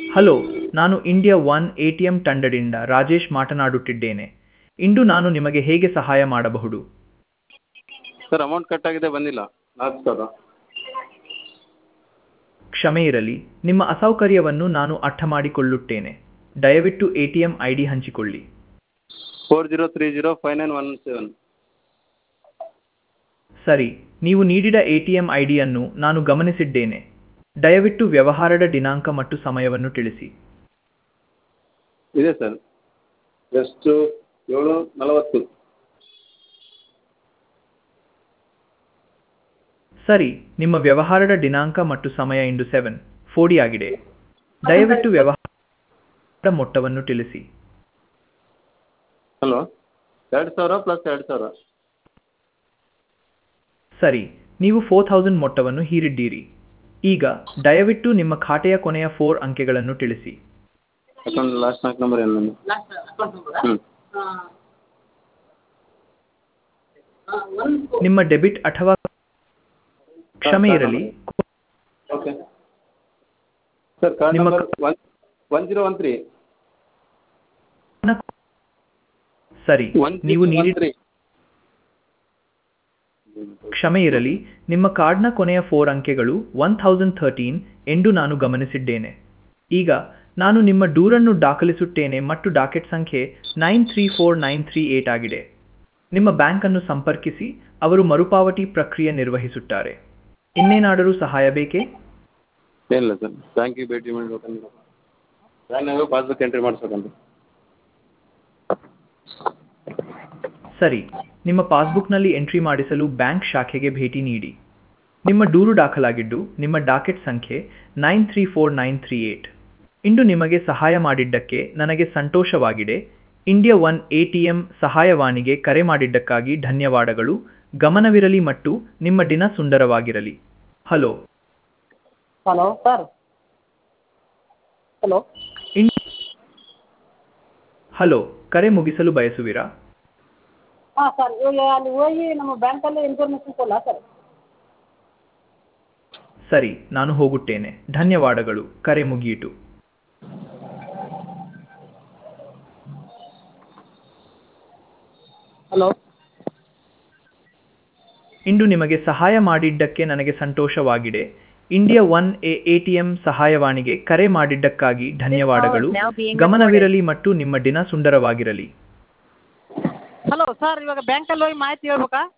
hello ನಾನು India one A T M ತಂಡದಿಂದ ರಾಜೇಶ್ ಮಾತನಾಡುತ್ತಿದ್ದೇನೆ ಇಂದು ನಾನು ನಿಮಗೆ ಹೇಗೆ ಸಹಾಯ ಮಾಡಬಹುದು ಸರ್ ಅಮೌಂಟ್ ಕಟ್ ಆಗಿದೆ ಬಂದಿಲ್ಲ ನಾಲ್ಕು ಸಾವಿರ ಕ್ಷಮೆ ಇರಲಿ ನಿಮ್ಮ ಅಸೌಕರ್ಯವನ್ನು ನಾನು ಅರ್ಥ ಮಾಡಿಕೊಳ್ಳುತ್ತೇನೆ ದಯವಿಟ್ಟು A T M I D ಹಂಚಿಕೊಳ್ಳಿ four zero three zero five nine one seven ಸರಿ ನೀವು ನೀಡಿದ ಎ ಟಿ ಎಂ ಐ ಡಿಯನ್ನು ನಾನು ಗಮನಿಸಿದ್ದೇನೆ ದಯವಿಟ್ಟು ವ್ಯವಹಾರದ ದಿನಾಂಕ ಮತ್ತು ಸಮಯವನ್ನು ತಿಳಿಸಿ ಇದೆ ಸರ್ ಎಷ್ಟು ಏಳು ನಲವತ್ತು ಸರಿ ನಿಮ್ಮ ವ್ಯವಹಾರದ ದಿನಾಂಕ ಮತ್ತು ಸಮಯ ಇಂದು ಸೆವೆನ್ ಫೋರ್ಟಿ ಆಗಿದೆ ದಯವಿಟ್ಟು ವ್ಯವಹಾರ ಮೊತ್ತವನ್ನು ತಿಳಿಸಿ ಹಲೋ ಎರಡು ಸಾವಿರ ಪ್ಲಸ್ ಎರಡು ಸಾವಿರ ಸರಿ ನೀವು ಫೋರ್ ಥೌಸಂಡ್ ಮೊತ್ತವನ್ನು ಹೀರಿದ್ದೀರಿ ಈಗ ದಯವಿಟ್ಟು ನಿಮ್ಮ ಖಾತೆಯ ಕೊನೆಯ ಫೋರ್ ಅಂಕೆಗಳನ್ನು ತಿಳಿಸಿ ಅಕೌಂಟ್ ಲಾಸ್ಟ್ ನಾಲ್ಕು ನಂಬರ್ ಏನು ನಂದು ಹ್ಞೂ ನಿಮ್ಮ ಡೆಬಿಟ್ ಅಥವಾ ಕ್ಷಮೆ ಇರಲಿ ಓಕೆ ಸರ್ ಕಾರ್ಡ್ ನಿಮ್ಮ number one one zero one three ಸರಿ ಒನ್ ನೀವು ನೀಡಿ ತ್ರೀ ಕ್ಷಮೆ ಇರಲಿ ನಿಮ್ಮ ಕಾರ್ಡ್ನ ಕೊನೆಯ ಫೋರ್ ಅಂಕೆಗಳು ಒನ್ ಥೌಸಂಡ್ ಥರ್ಟೀನ್ ಎಂದು ನಾನು ಗಮನಿಸಿದ್ದೇನೆ ಈಗ ನಾನು ನಿಮ್ಮ ದೂರನ್ನು ದಾಖಲಿಸುತ್ತೇನೆ ಮತ್ತು ಡಾಕೆಟ್ ಸಂಖ್ಯೆ nine three four nine three eight ಆಗಿದೆ ನಿಮ್ಮ ಬ್ಯಾಂಕನ್ನು ಸಂಪರ್ಕಿಸಿ ಅವರು ಮರುಪಾವತಿ ಪ್ರಕ್ರಿಯೆ ನಿರ್ವಹಿಸುತ್ತಾರೆ ಇನ್ನೇನಾದರೂ ಸಹಾಯ ಬೇಕೇ ಏನಿಲ್ಲ ಸರ್ ಬ್ಯಾಂಕಿಗೆ ಭೇಟಿ ಮಾಡ್ಬೇಕಂದ್ರೆ ಬ್ಯಾಂಕ್ನಾಗ ಪಾಸ್ಬುಕ್ ಎಂಟ್ರಿ ಮಾಡಿಸ್ಬೇಕಂತ ಸರಿ ನಿಮ್ಮ ಪಾಸ್ಬುಕ್ನಲ್ಲಿ ಎಂಟ್ರಿ ಮಾಡಿಸಲು ಬ್ಯಾಂಕ್ ಶಾಖೆಗೆ ಭೇಟಿ ನೀಡಿ ನಿಮ್ಮ ದೂರು ದಾಖಲಾಗಿದ್ದು ನಿಮ್ಮ ಡಾಕೆಟ್ ಸಂಖ್ಯೆ nine three four nine three eight ಇಂದು ನಿಮಗೆ ಸಹಾಯ ಮಾಡಿದ್ದಕ್ಕೆ ನನಗೆ ಸಂತೋಷವಾಗಿದೆ India one A T M ಸಹಾಯವಾಣಿಗೆ ಕರೆ ಮಾಡಿದ್ದಕ್ಕಾಗಿ ಧನ್ಯವಾದಗಳು ಗಮನವಿರಲಿ ಮತ್ತು ನಿಮ್ಮ ದಿನ ಸುಂದರವಾಗಿರಲಿ hello hello sir hello in hello ಕರೆ ಮುಗಿಸಲು ಬಯಸುವಿರಾ ಹಾಂ ಸರ್ ಇವಾಗ ಅಲ್ಲಿ ಹೋಗಿ ನಮ್ಮ ಬ್ಯಾಂಕಲ್ಲಿ ಇನ್ಫಾರ್ಮೇಷನ್ ಕೊಡಲಾ ಸರ್ ಸರಿ ನಾನು ಹೋಗುತ್ತೇನೆ ಧನ್ಯವಾದಗಳು ಕರೆ ಮುಗಿಯಿತು ಹಲೋ ಇಂದು ನಿಮಗೆ ಸಹಾಯ ಮಾಡಿದ್ದಕ್ಕೆ ನನಗೆ ಸಂತೋಷವಾಗಿದೆ ಇಂಡಿಯಾ ಒನ್ ಎ ಎಟಿಎಂ ಸಹಾಯವಾಣಿಗೆ ಕರೆ ಮಾಡಿದ್ದಕ್ಕಾಗಿ ಧನ್ಯವಾದಗಳು ಗಮನವಿರಲಿ ಮತ್ತು ನಿಮ್ಮ ದಿನ ಸುಂದರವಾಗಿರಲಿ ಹಲೋ ಸರ್ ಇವಾಗ ಬ್ಯಾಂಕಲ್ಲಿ ಹೋಗಿ ಮಾಹಿತಿ ಹೇಳ್ಬೇಕಾ